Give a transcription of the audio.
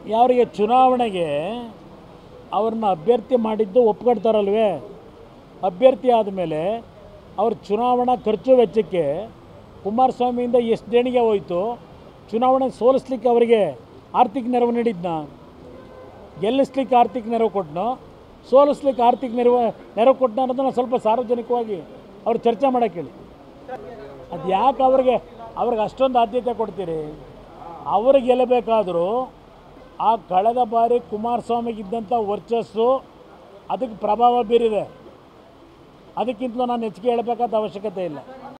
ಯಾರಿಗೆ ಚುನಾವಣೆಗೆ ಅವ್ರನ್ನ ಅಭ್ಯರ್ಥಿ ಮಾಡಿದ್ದು ಒಪ್ಕೊಳ್ತಾರಲ್ವೇ ಅಭ್ಯರ್ಥಿ ಆದಮೇಲೆ ಅವ್ರ ಚುನಾವಣಾ ಖರ್ಚು ವೆಚ್ಚಕ್ಕೆ ಕುಮಾರಸ್ವಾಮಿಯಿಂದ ಎಷ್ಟು ದೇಣಿಗೆ ಹೋಯಿತು ಚುನಾವಣೆ ಸೋಲಿಸ್ಲಿಕ್ಕೆ ಅವರಿಗೆ ಆರ್ಥಿಕ ನೆರವು ನೀಡಿದ್ನ ಗೆಲ್ಲಿಸ್ಲಿಕ್ಕೆ ಆರ್ಥಿಕ ನೆರವು ಕೊಟ್ಟನೋ ಸೋಲಿಸ್ಲಿಕ್ಕೆ ಆರ್ಥಿಕ ನೆರವು ನೆರವು ಕೊಟ್ಟನ ಅನ್ನೋದನ್ನು ಸ್ವಲ್ಪ ಸಾರ್ವಜನಿಕವಾಗಿ ಅವ್ರು ಚರ್ಚೆ ಮಾಡೋಕ್ಕೆ ಹೇಳಿ ಅದು ಯಾಕೆ ಅವ್ರಿಗೆ ಅವ್ರಿಗೆ ಅಷ್ಟೊಂದು ಆದ್ಯತೆ ಕೊಡ್ತೀರಿ ಅವ್ರಿಗೆ ಗೆಲ್ಲಬೇಕಾದರೂ ಆ ಕಳೆದ ಬಾರಿ ಕುಮಾರಸ್ವಾಮಿಗಿದ್ದಂಥ ವರ್ಚಸ್ಸು ಅದಕ್ಕೆ ಪ್ರಭಾವ ಬೀರಿದೆ ಅದಕ್ಕಿಂತಲೂ ನಾನು ಹೆಚ್ಚಿಗೆ ಹೇಳಬೇಕಾದ ಅವಶ್ಯಕತೆ ಇಲ್ಲ